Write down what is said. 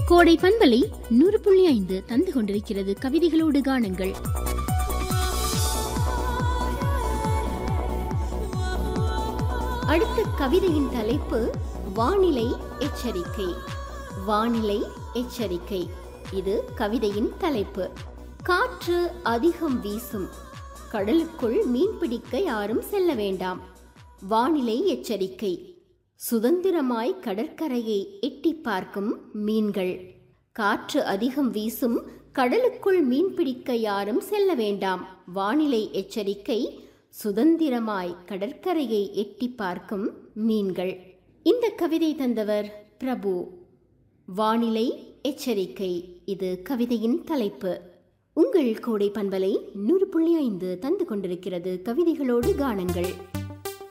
கோடை பண்பலை நூறு புள்ளி ஐந்து தந்து கொண்டிருக்கிறது கவிதைகளோடு காணுங்கள் அடுத்த கவிதையின் தலைப்பு வானிலை எச்சரிக்கை வானிலை எச்சரிக்கை இது கவிதையின் தலைப்பு காற்று அதிகம் வீசும் கடலுக்குள் மீன்பிடிக்க யாரும் செல்ல வேண்டாம் வானிலை எச்சரிக்கை சுதந்திரமாய் கடற்கரையை எட்டி பார்க்கும் மீன்கள் காற்று அதிகம் வீசும் கடலுக்குள் மீன்பிடிக்க யாரும் செல்ல வேண்டாம் வானிலை எச்சரிக்கை சுதந்திரமாய் கடற்கரையை எட்டி பார்க்கும் மீன்கள் இந்த கவிதை தந்தவர் பிரபு வானிலை எச்சரிக்கை இது கவிதையின் தலைப்பு உங்கள் கோடை பண்பலை நூறு புள்ளி ஐந்து தந்து கொண்டிருக்கிறது கவிதைகளோடு காணுங்கள்